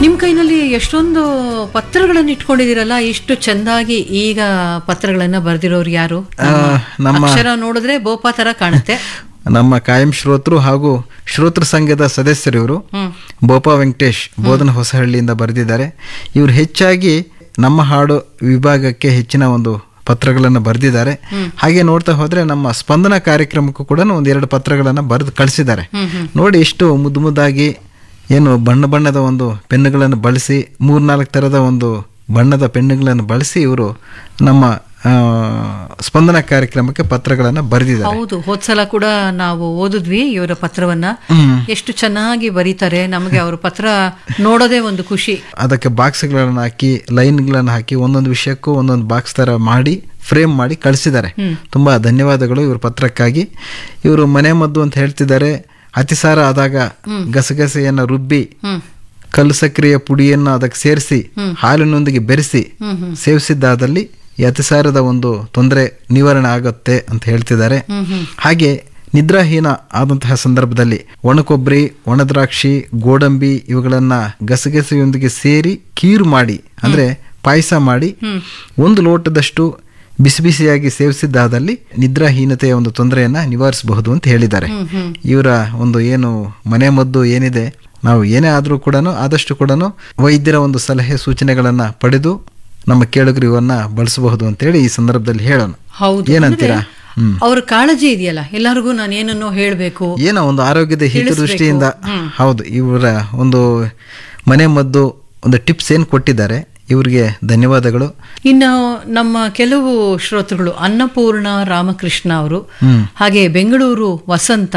ನಿಮ್ ಕೈನಲ್ಲಿ ಎಷ್ಟೊಂದು ಪತ್ರಗಳನ್ನು ಇಟ್ಕೊಂಡಿದ್ದೀರಲ್ಲ ಇಷ್ಟು ಚಂದಾಗಿ ಈಗ ಪತ್ರಗಳನ್ನ ಬರ್ದಿರೋರು ಯಾರು ನಮ್ಮ- ಅಕ್ಷರ ನೋಡಿದ್ರೆ ಬೋಪ ತರ ಕಾಣುತ್ತೆ ನಮ್ಮ ಕಾಯಂ ಶ್ರೋತೃ ಹಾಗೂ ಶ್ರೋತೃ ಸಂಘದ ಸದಸ್ಯರು ಇವರು ಬೋಪಾ ವೆಂಕಟೇಶ್ ಬೋಧನ ಹೊಸಹಳ್ಳಿಯಿಂದ ಬರೆದಿದ್ದಾರೆ ಇವರು ಹೆಚ್ಚಾಗಿ ನಮ್ಮ ಹಾಡು ವಿಭಾಗಕ್ಕೆ ಹೆಚ್ಚಿನ ಒಂದು ಪತ್ರಗಳನ್ನು ಬರೆದಿದ್ದಾರೆ ಹಾಗೆ ನೋಡ್ತಾ ಹೋದ್ರೆ ನಮ್ಮ ಸ್ಪಂದನ ಕಾರ್ಯಕ್ರಮಕ್ಕೂ ಕೂಡ ಒಂದು ಎರಡು ಪತ್ರಗಳನ್ನು ಬರೆದು ಕಳಿಸಿದ್ದಾರೆ ನೋಡಿ ಎಷ್ಟು ಮುದ್ದು ಮುದ್ದಾಗಿ ಏನು ಬಣ್ಣ ಬಣ್ಣದ ಒಂದು ಪೆನ್ನುಗಳನ್ನು ಬಳಸಿ ಮೂರ್ನಾಲ್ಕು ಥರದ ಒಂದು ಬಣ್ಣದ ಪೆನ್ನುಗಳನ್ನು ಬಳಸಿ ಇವರು ನಮ್ಮ ಆ, ಸ್ಪಂದನ ಕಾರ್ಯಕ್ರಮಕ್ಕೆ ಪತ್ರಗಳನ್ನು ಬರೆದಿದ್ದಾರೆ ಹೌದು ಹೋದ್ಸಲ ಕೂಡ ನಾವು ಓದಿದ್ವಿ ಇವರ ಪತ್ರವನ್ನ ಹ್ಮ್. ಎಷ್ಟು ಚೆನ್ನಾಗಿ ಬರೀತಾರೆ ನಮಗೆ ಅವ್ರ ಪತ್ರ ನೋಡೋದೇ ಒಂದು ಖುಷಿ ಅದಕ್ಕೆ ಬಾಕ್ಸ್ಗಳನ್ನು ಹಾಕಿ ಲೈನ್ಗಳನ್ನು ಹಾಕಿ ಒಂದೊಂದು ವಿಷಯಕ್ಕೂ ಒಂದೊಂದು ಬಾಕ್ಸ್ ಥರ ಮಾಡಿ ಫ್ರೇಮ್ ಮಾಡಿ ಕಳಿಸಿದ್ದಾರೆ ತುಂಬಾ ಧನ್ಯವಾದಗಳು ಇವ್ರ ಪತ್ರಕ್ಕಾಗಿ ಇವರು ಮನೆ ಮದ್ದು ಅಂತ ಹೇಳ್ತಿದ್ದಾರೆ ಅತಿಸಾರ ಆದಾಗ ಗಸಗಸೆಯನ್ನು ರುಬ್ಬಿ ಹ್ಮ್ ಕಲ್ಲು ಸಕ್ರಿಯ ಪುಡಿಯನ್ನು ಅದಕ್ಕೆ ಸೇರಿಸಿ ಹಾಲಿನೊಂದಿಗೆ ಬೆರೆಸಿ ಸೇವಿಸಿದ್ದಾದಲ್ಲಿ ಈ ಅತಿಸಾರದ ಒಂದು ತೊಂದರೆ ನಿವಾರಣೆ ಆಗುತ್ತೆ ಅಂತ ಹೇಳ್ತಿದ್ದಾರೆ ಹಾಗೆ ನಿದ್ರಾಹೀನ ಆದಂತಹ ಸಂದರ್ಭದಲ್ಲಿ ಒಣಕೊಬ್ಬರಿ ಒಣದ್ರಾಕ್ಷಿ ಗೋಡಂಬಿ ಇವುಗಳನ್ನ ಗಸಗಸೆಯೊಂದಿಗೆ ಸೇರಿ ಕೀರು ಮಾಡಿ ಅಂದ್ರೆ ಪಾಯಸ ಮಾಡಿ ಒಂದು ಲೋಟದಷ್ಟು ಬಿಸಿ ಬಿಸಿಯಾಗಿ ಸೇವಿಸಿದ್ದಾದಲ್ಲಿ ನಿದ್ರಾಹೀನತೆಯ ಒಂದು ತೊಂದರೆಯನ್ನ ನಿವಾರಿಸಬಹುದು ಅಂತ ಹೇಳಿದ್ದಾರೆ ಇವರ ಒಂದು ಏನು ಮನೆ ಮದ್ದು ಏನಿದೆ ನಾವು ಏನೇ ಆದರೂ ಕೂಡ ಆದಷ್ಟು ಕೂಡ ವೈದ್ಯರ ಒಂದು ಸಲಹೆ ಸೂಚನೆಗಳನ್ನ ಪಡೆದು ನಮ್ಮ ಕೇಳುಗರು ಇವನ್ನ ಬಳಸಬಹುದು ಅಂತೇಳಿ ಈ ಸಂದರ್ಭದಲ್ಲಿ ಹೇಳೋಣ ಹೌದು ಏನಂತೀರಾ ಹ್ಮ್ ಅವ್ರ ಕಾಳಜಿ ಇದೆಯಲ್ಲ ಎಲ್ಲರಿಗೂ ನಾನು ಏನನ್ನೋ ಹೇಳ್ಬೇಕು ಏನೋ ಒಂದು ಆರೋಗ್ಯದ ಹಿತದೃಷ್ಟಿಯಿಂದ ಹೌದು ಇವರ ಒಂದು ಮನೆ ಮದ್ದು ಒಂದು ಟಿಪ್ಸ್ ಏನು ಕೊಟ್ಟಿದ್ದಾರೆ ಇವರಿಗೆ ಧನ್ಯವಾದಗಳು ಇನ್ನು ನಮ್ಮ ಕೆಲವು ಶ್ರೋತೃಗಳು ಅನ್ನಪೂರ್ಣ ರಾಮಕೃಷ್ಣ ಅವರು ಹ್ಮ್ ಹಾಗೆ ಬೆಂಗಳೂರು ವಸಂತ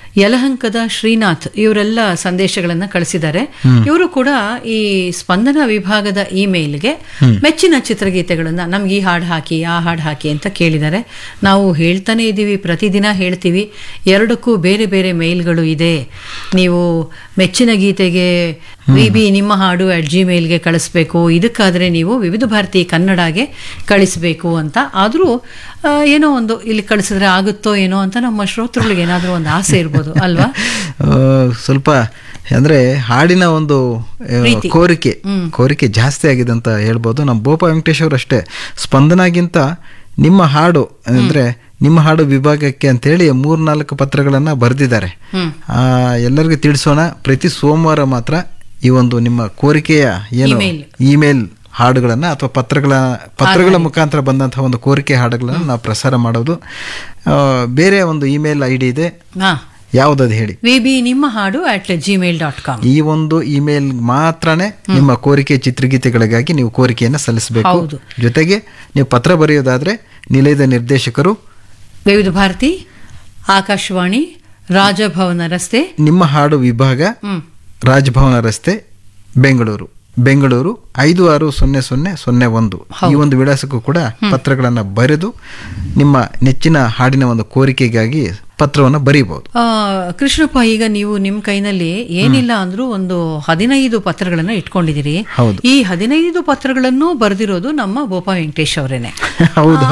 ಯಲಹಂಕದ ಶ್ರೀನಾಥ್ ಇವರೆಲ್ಲ ಸಂದೇಶಗಳನ್ನ ಕಳಿಸಿದ್ದಾರೆ ಇವರು ಕೂಡ ಈ ಸ್ಪಂದನ ವಿಭಾಗದ ಇಮೇಲ್ಗೆ ಮೆಚ್ಚಿನ ಚಿತ್ರಗೀತೆಗಳನ್ನ ನಮ್ಗೆ ಈ ಹಾಡು ಹಾಕಿ ಆ ಹಾಡು ಹಾಕಿ ಅಂತ ಕೇಳಿದ್ದಾರೆ ನಾವು ಹೇಳ್ತಾನೆ ಇದ್ದೀವಿ ಪ್ರತಿದಿನ ಹೇಳ್ತೀವಿ ಎರಡಕ್ಕೂ ಬೇರೆ ಬೇರೆ ಮೇಲ್ಗಳು ಇದೆ ನೀವು ಮೆಚ್ಚಿನ ಗೀತೆಗೆ ವಿ ಬಿ ನಿಮ್ಮ ಹಾಡು ಅಟ್ ಜಿಮೇಲ್ಗೆ ಕಳಿಸ್ಬೇಕು ಇದಕ್ಕಾದ್ರೆ ನೀವು ವಿವಿಧ ಭಾರತಿ ಕನ್ನಡಗೆ ಕಳಿಸ್ಬೇಕು ಅಂತ ಆದರೂ ಆ, ಏನೋ ಒಂದು ಇಲ್ಲಿ ಕಳಿಸಿದ್ರೆ ಆಗುತ್ತೋ ಏನೋ ಅಂತ ನಮ್ಮ ಶ್ರೋತೃಗಳಿಗೆ ಏನಾದರೂ ಒಂದು ಆಸೆ ಇರ್ಬೋದು ಅಲ್ವಾ ಆ, ಸ್ವಲ್ಪ ಅಂದ್ರೆ ಹಾಡಿನ ಒಂದು ಆ, ಪ್ರೀತಿ. ಕೋರಿಕೆ ಕೋರಿಕೆ ಜಾಸ್ತಿ ಆಗಿದೆ ಅಂತ ಹೇಳ್ಬೋದು ನಮ್ಮ ಬೋಪ ವೆಂಕಟೇಶ್ ಅವರು ಅಷ್ಟೇ ಸ್ಪಂದನಾಗಿಂತ ನಿಮ್ಮ ಹಾಡು ಅಂದ್ರೆ ನಿಮ್ಮ ಹಾಡು ವಿಭಾಗಕ್ಕೆ ಅಂತೇಳಿ ಮೂರ್ನಾಲ್ಕು ಪತ್ರಗಳನ್ನ ಬರೆದಿದ್ದಾರೆ ಹ್ಮ್. ಆ, ಎಲ್ಲರಿಗೂ ತಿಳಿಸೋಣ ಪ್ರತಿ ಸೋಮವಾರ ಮಾತ್ರ ಈ ಒಂದು ನಿಮ್ಮ ಕೋರಿಕೆಯ ಏನು Email. ಇಮೇಲ್ ಹಾಡುಗಳನ್ನ ಅಥವಾ ಪತ್ರಗಳ ಪತ್ರಗಳ ಮುಖಾಂತರ ಬಂದಂತಹ ಒಂದು ಕೋರಿಕೆ ಹಾಡುಗಳನ್ನ ನಾವು ಪ್ರಸಾರ ಮಾಡೋದು ಆ, ಬೇರೆ ಒಂದು ಇಮೇಲ್ ಐ ಡಿ ಇದೆ ಹಾ ಯಾವುದದು ಹೇಳಿ ವಿ ಬಿ ನಿಮ್ಮ ಹಾಡು ಅಟ್ ಜಿಮೇಲ್ ಡಾಟ್ ಕಾಮ್ ಈ ಒಂದು ಇಮೇಲ್ ಮಾತ್ರನೇ ನಿಮ್ಮ ಕೋರಿಕೆ ಚಿತ್ರಗೀತೆಗಳಿಗಾಗಿ ನೀವು ಕೋರಿಕೆಯನ್ನು ಸಲ್ಲಿಸಬೇಕು ಹೌದು. ಜೊತೆಗೆ ನೀವು ಪತ್ರ ಬರೆಯೋದಾದ್ರೆ ನಿಲಯದ ನಿರ್ದೇಶಕರು ವಿವಿಧ ಭಾರತಿ ಆಕಾಶವಾಣಿ ರಾಜಭವನ ರಸ್ತೆ ನಿಮ್ಮ ಹಾಡು ವಿಭಾಗ ಹ್ಮ್ ರಾಜಭವನ ರಸ್ತೆ ಬೆಂಗಳೂರು ಬೆಂಗಳೂರು ಐದು ಆರು ಸೊನ್ನೆ ಸೊನ್ನೆ ಸೊನ್ನೆ ಒಂದು ಈ ಒಂದು ವಿಳಾಸಕ್ಕೂ ಕೂಡ ಪತ್ರಗಳನ್ನು ಬರೆದು ನಿಮ್ಮ ನೆಚ್ಚಿನ ಹಾಡಿನ ಒಂದು ಕೋರಿಕೆಗಾಗಿ ಪತ್ರವನ್ನು ಬರೀಬಹುದು ಆ, ಕೃಷ್ಣಪ್ಪ ಈಗ ನೀವು ನಿಮ್ಮ ಕೈನಲ್ಲಿ ಏನಿಲ್ಲ ಅಂದ್ರೂ ಒಂದು ಹದಿನೈದು ಪತ್ರಗಳನ್ನ ಇಟ್ಕೊಂಡಿದ್ದೀರಿ ಹೌದು. ಈ ಹದಿನೈದು ಪತ್ರಗಳನ್ನು ಬರೆದಿರೋದು ನಮ್ಮ ಬೋಪ ವೆಂಕಟೇಶ್ ಅವರೇನೆ ಹೌದು